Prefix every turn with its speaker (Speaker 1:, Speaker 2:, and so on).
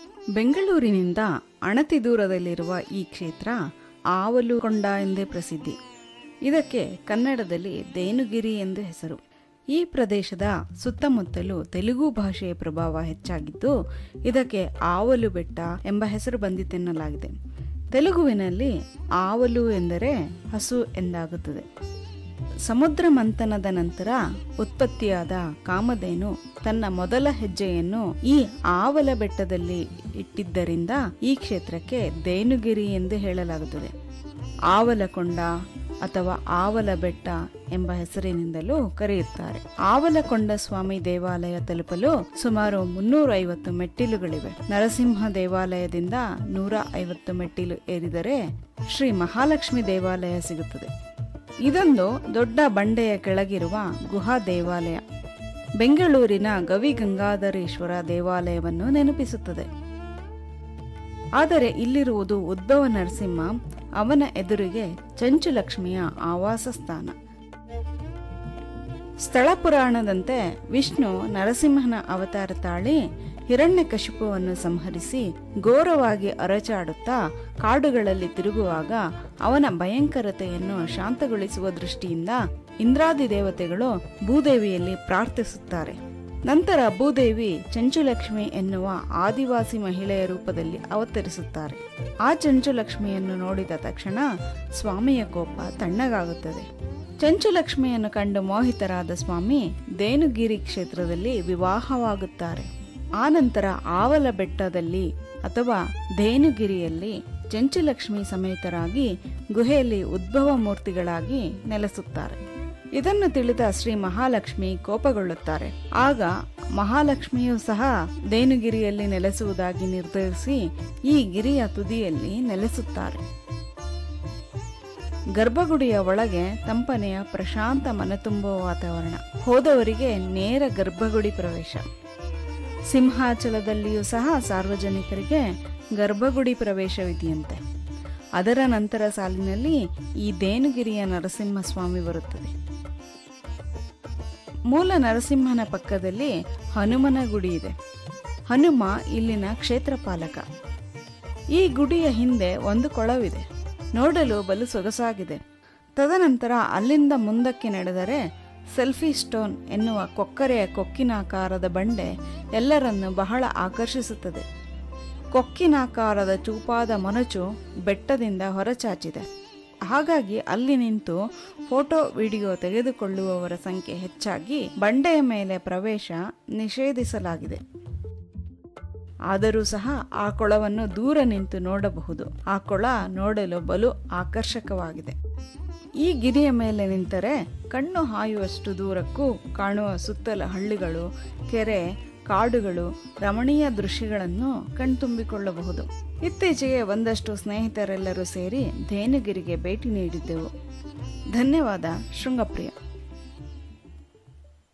Speaker 1: ಬೆಂಗಳೂರಿನಿಂದ ಅಣತಿ ದೂರದಲ್ಲಿರುವ ಈ ಕ್ಷೇತ್ರ ಆವಲುಕೊಂಡ ಎಂದೇ ಪ್ರಸಿದ್ಧಿ ಇದಕ್ಕೆ ಕನ್ನಡದಲ್ಲಿ ದೇನುಗಿರಿ ಎಂದು ಹೆಸರು ಈ ಪ್ರದೇಶದ ಸುತ್ತಮುತ್ತಲು ತೆಲುಗು ಭಾಷೆಯ ಪ್ರಭಾವ ಹೆಚ್ಚಾಗಿದ್ದು ಇದಕ್ಕೆ ಆವಲು ಬೆಟ್ಟ ಎಂಬ ಹೆಸರು ಬಂದಿತೆನ್ನಲಾಗಿದೆ ತೆಲುಗುವಿನಲ್ಲಿ ಆವಲು ಎಂದರೆ ಹಸು ಎಂದಾಗುತ್ತದೆ ಸಮುದ್ರ ಮಂಥನದ ನಂತರ ಉತ್ಪತ್ತಿಯಾದ ಕಾಮಧೇನು ತನ್ನ ಮೊದಲ ಹೆಜ್ಜೆಯನ್ನು ಈ ಆವಲ ಬೆಟ್ಟದಲ್ಲಿ ಇಟ್ಟಿದ್ದರಿಂದ ಈ ಕ್ಷೇತ್ರಕ್ಕೆ ದೇನುಗಿರಿ ಎಂದು ಹೇಳಲಾಗುತ್ತದೆ ಆವಲಕೊಂಡ ಅಥವಾ ಆವಲ ಬೆಟ್ಟ ಎಂಬ ಹೆಸರಿನಿಂದಲೂ ಕರೆಯುತ್ತಾರೆ ಆವಲಕೊಂಡ ಸ್ವಾಮಿ ದೇವಾಲಯ ತಲುಪಲು ಸುಮಾರು ಮುನ್ನೂರ ಐವತ್ತು ಮೆಟ್ಟಿಲುಗಳಿವೆ ನರಸಿಂಹ ದೇವಾಲಯದಿಂದ ನೂರ ಐವತ್ತು ಮೆಟ್ಟಿಲು ಏರಿದರೆ ಶ್ರೀ ಮಹಾಲಕ್ಷ್ಮಿ ದೇವಾಲಯ ಸಿಗುತ್ತದೆ ಇದೊಂದು ದೊಡ್ಡ ಬಂಡೆಯ ಕೆಳಗಿರುವ ಗುಹಾ ದೇವಾಲಯ ಬೆಂಗಳೂರಿನ ಗವಿ ಗಂಗಾಧರೇಶ್ವರ ದೇವಾಲಯವನ್ನು ನೆನಪಿಸುತ್ತದೆ ಆದರೆ ಇಲ್ಲಿರುವುದು ಉದ್ಭವ ನರಸಿಂಹ ಅವನ ಎದುರಿಗೆ ಚಂಚುಲಕ್ಷ್ಮಿಯ ಆವಾಸ ಸ್ಥಾನ ಸ್ಥಳ ಪುರಾಣದಂತೆ ವಿಷ್ಣು ನರಸಿಂಹನ ಅವತಾರ ತಾಳಿ ಹಿರಣ್ಯಕಶಿಪುವನ್ನು ಸಂಹರಿಸಿ ಘೋರವಾಗಿ ಅರಚಾಡುತ್ತಾ ಕಾಡುಗಳಲ್ಲಿ ತಿರುಗುವಾಗ ಅವನ ಭಯಂಕರತೆಯನ್ನು ಶಾಂತಗೊಳಿಸುವ ದೃಷ್ಟಿಯಿಂದ ಇಂದ್ರಾದಿ ದೇವತೆಗಳು ಭೂದೇವಿಯಲ್ಲಿ ಪ್ರಾರ್ಥಿಸುತ್ತಾರೆ ನಂತರ ಭೂದೇವಿ ಚಂಚುಲಕ್ಷ್ಮಿ ಎನ್ನುವ ಆದಿವಾಸಿ ಮಹಿಳೆಯ ರೂಪದಲ್ಲಿ ಅವತರಿಸುತ್ತಾರೆ ಆ ಚಂಚುಲಕ್ಷ್ಮಿಯನ್ನು ನೋಡಿದ ತಕ್ಷಣ ಸ್ವಾಮಿಯ ಕೋಪ ತಣ್ಣಗಾಗುತ್ತದೆ ಚಂಚುಲಕ್ಷ್ಮಿಯನ್ನು ಕಂಡು ಮೋಹಿತರಾದ ಸ್ವಾಮಿ ದೇನುಗಿರಿ ಕ್ಷೇತ್ರದಲ್ಲಿ ವಿವಾಹವಾಗುತ್ತಾರೆ ಆನಂತರ ಆವಲ ಬೆಟ್ಟದಲ್ಲಿ ಅಥವಾ ಧೇನುಗಿರಿಯಲ್ಲಿ ಚಂಚುಲಕ್ಷ್ಮಿ ಸಮೇತರಾಗಿ ಗುಹೆಯಲ್ಲಿ ಉದ್ಭವ ಮೂರ್ತಿಗಳಾಗಿ ನೆಲೆಸುತ್ತಾರೆ ಇದನ್ನು ತಿಳಿದ ಶ್ರೀ ಮಹಾಲಕ್ಷ್ಮಿ ಕೋಪಗೊಳ್ಳುತ್ತಾರೆ ಆಗ ಮಹಾಲಕ್ಷ್ಮಿಯೂ ಸಹ ದೇನುಗಿರಿಯಲ್ಲಿ ನೆಲೆಸುವುದಾಗಿ ನಿರ್ಧರಿಸಿ ಈ ಗಿರಿಯ ತುದಿಯಲ್ಲಿ ನೆಲೆಸುತ್ತಾರೆ ಗರ್ಭಗುಡಿಯ ಒಳಗೆ ತಂಪನೆಯ ಪ್ರಶಾಂತ ಮನತುಂಬುವ ವಾತಾವರಣ ಹೋದವರಿಗೆ ನೇರ ಗರ್ಭಗುಡಿ ಪ್ರವೇಶ ಸಿಂಹಾಚಲದಲ್ಲಿಯೂ ಸಹ ಸಾರ್ವಜನಿಕರಿಗೆ ಗರ್ಭಗುಡಿ ಪ್ರವೇಶವಿದೆಯಂತೆ ಅದರ ನಂತರ ಸಾಲಿನಲ್ಲಿ ಈ ದೇನುಗಿರಿಯ ನರಸಿಂಹಸ್ವಾಮಿ ಬರುತ್ತದೆ ಮೂಲ ನರಸಿಂಹನ ಪಕ್ಕದಲ್ಲಿ ಹನುಮನ ಗುಡಿ ಇದೆ ಹನುಮ ಇಲ್ಲಿನ ಕ್ಷೇತ್ರ ಪಾಲಕ ಈ ಗುಡಿಯ ಹಿಂದೆ ಒಂದು ಕೊಳವಿದೆ ನೋಡಲು ಬಲು ಸೊಗಸಾಗಿದೆ ತದನಂತರ ಅಲ್ಲಿಂದ ಮುಂದಕ್ಕೆ ನಡೆದರೆ ಸೆಲ್ಫಿ ಸ್ಟೋನ್ ಎನ್ನುವ ಕೊಕ್ಕರೆಯ ಕೊಕ್ಕಿನಾಕಾರದ ಬಂಡೆ ಎಲ್ಲರನ್ನು ಬಹಳ ಆಕರ್ಷಿಸುತ್ತದೆ ಕೊಕ್ಕಿನಾಕಾರದ ಚೂಪಾದ ಮೊನಚು ಬೆಟ್ಟದಿಂದ ಹೊರಚಾಚಿದೆ ಹಾಗಾಗಿ ಅಲ್ಲಿ ನಿಂತು ಫೋಟೋ ವಿಡಿಯೋ ತೆಗೆದುಕೊಳ್ಳುವವರ ಸಂಖ್ಯೆ ಹೆಚ್ಚಾಗಿ ಬಂಡೆಯ ಮೇಲೆ ಪ್ರವೇಶ ನಿಷೇಧಿಸಲಾಗಿದೆ ಆದರೂ ಸಹ ಆ ಕೊಳವನ್ನು ದೂರ ನಿಂತು ನೋಡಬಹುದು ಆ ಕೊಳ ನೋಡಲು ಬಲು ಆಕರ್ಷಕವಾಗಿದೆ ಈ ಗಿರಿಯ ಮೇಲೆ ನಿಂತರೆ ಕಣ್ಣು ಹಾಯುವಷ್ಟು ದೂರಕ್ಕೂ ಕಾಣುವ ಸುತ್ತಲ ಹಳ್ಳಿಗಳು ಕೆರೆ ಕಾಡುಗಳು ರಮಣೀಯ ದೃಶ್ಯಗಳನ್ನು ಕಣ್ತುಂಬಿಕೊಳ್ಳಬಹುದು ಇತ್ತೀಚೆಗೆ ಒಂದಷ್ಟು ಸ್ನೇಹಿತರೆಲ್ಲರೂ ಸೇರಿ ಧೇನುಗಿರಿಗೆ ಭೇಟಿ ನೀಡಿದ್ದೆವು ಧನ್ಯವಾದ ಶೃಂಗಪ್ರಿಯ